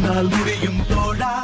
உன்னால் முடியும் தோழா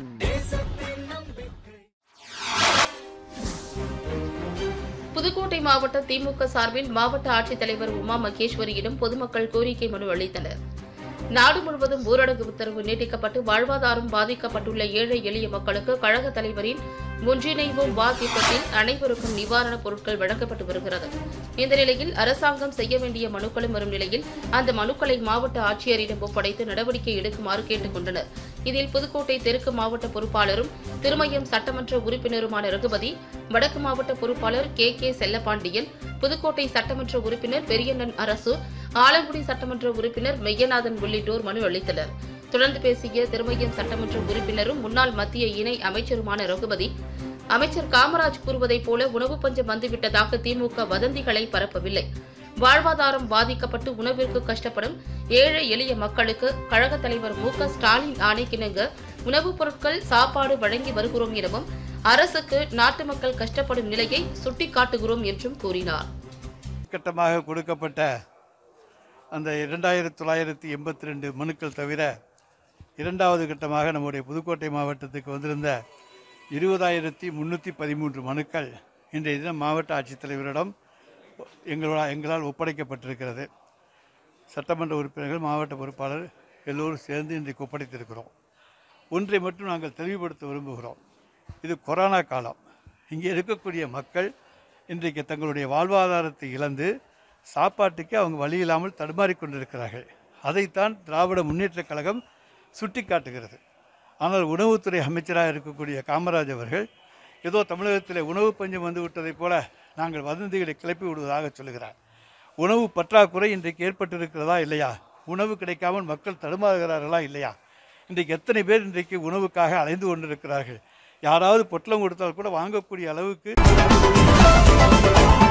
புதுக்கோட்டை மாவட்ட திமுக சார்பில் மாவட்ட ஆட்சித்தலைவர் உமா மகேஸ்வரியிடம் பொதுமக்கள் கோரிக்கை மனு அளித்தனர் நாடு முழுவதும் ஊரடங்கு உத்தரவு நீட்டிக்கப்பட்டு வாழ்வாதாரம் பாதிக்கப்பட்டுள்ள ஏழை எளிய மக்களுக்கு கழக தலைவரின் ஒன்றிணைவோம் வா திட்டத்தில் அனைவருக்கும் நிவாரணப் பொருட்கள் வழங்கப்பட்டு வருகிறது இந்த நிலையில் அரசாங்கம் செய்ய வேண்டிய மனுக்களும் வரும் நிலையில் அந்த மனுக்களை மாவட்ட ஆட்சியரிடம் ஒப்படைத்து நடவடிக்கை எடுக்குமாறு கேட்டுக் கொண்டனர் இதில் புதுக்கோட்டை தெற்கு மாவட்ட பொறுப்பாளரும் திருமயம் சட்டமன்ற உறுப்பினருமான ரகுபதி வடக்கு மாவட்ட பொறுப்பாளர் கே கே செல்லப்பாண்டியன் புதுக்கோட்டை சட்டமன்ற உறுப்பினர் பெரியண்ணன் அரசு ஆலங்குடி சட்டமன்ற உறுப்பினர் மெய்யநாதன் உள்ளிட்டோர் மனு அளித்தனர் தொடர்ந்து பேசிய திருமயம் சட்டமன்ற உறுப்பினரும் முன்னாள் மத்திய இணை அமைச்சருமான ரகுபதி அமைச்சர் காமராஜ் கூறுவதைப் போல உணவு பஞ்சம் வந்துவிட்டதாக திமுக வதந்திகளை பரப்பவில்லை வாழ்வாதாரம் பாதிக்கப்பட்டு உணவிற்கு கஷ்டப்படும் ஏழை எளிய மக்களுக்கு கழகத் தலைவர் மு க ஸ்டாலின் ஆணைக்கிணங்க உணவுப் பொருட்கள் சாப்பாடு வழங்கி வருகிறோம் எனவும் அரசுக்கு நாட்டு மக்கள் கஷ்டப்படும் நிலையை சுட்டிக்காட்டுகிறோம் என்றும் கூறினார் கட்டமாக கொடுக்கப்பட்ட அந்த இரண்டாயிரத்தி தொள்ளாயிரத்தி எண்பத்தி ரெண்டு மனுக்கள் தவிர இரண்டாவது கட்டமாக நம்முடைய புதுக்கோட்டை மாவட்டத்துக்கு வந்திருந்த இருபதாயிரத்தி முந்நூற்றி பதிமூன்று மனுக்கள் இன்றைய தினம் மாவட்ட ஆட்சித்தலைவரிடம் எங்களோட எங்களால் ஒப்படைக்கப்பட்டிருக்கிறது சட்டமன்ற உறுப்பினர்கள் மாவட்ட பொறுப்பாளர் எல்லோரும் சேர்ந்து இன்றைக்கு ஒப்படைத்திருக்கிறோம் ஒன்றை மட்டும் நாங்கள் தெளிவுபடுத்த விரும்புகிறோம் இது கொரோனா காலம் இங்கே இருக்கக்கூடிய மக்கள் இன்றைக்கு தங்களுடைய வாழ்வாதாரத்தை இழந்து சாப்பாட்டுக்கு அவங்க வழி இல்லாமல் தடுமாறிக் கொண்டிருக்கிறார்கள் அதைத்தான் திராவிட முன்னேற்றக் கழகம் சுட்டி காட்டுகிறது ஆனால் உணவுத்துறை அமைச்சராக இருக்கக்கூடிய காமராஜ் அவர்கள் ஏதோ தமிழகத்தில் உணவு பஞ்சம் வந்து விட்டதைப் போல நாங்கள் வதந்திகளை கிளப்பி விடுவதாக சொல்லுகிறார் உணவு பற்றாக்குறை இன்றைக்கு ஏற்பட்டிருக்கிறதா இல்லையா உணவு கிடைக்காமல் மக்கள் தடுமாறுகிறார்களா இல்லையா இன்றைக்கு எத்தனை பேர் இன்றைக்கு உணவுக்காக அலைந்து கொண்டிருக்கிறார்கள் யாராவது பொட்டலம் கொடுத்தால் கூட வாங்கக்கூடிய அளவுக்கு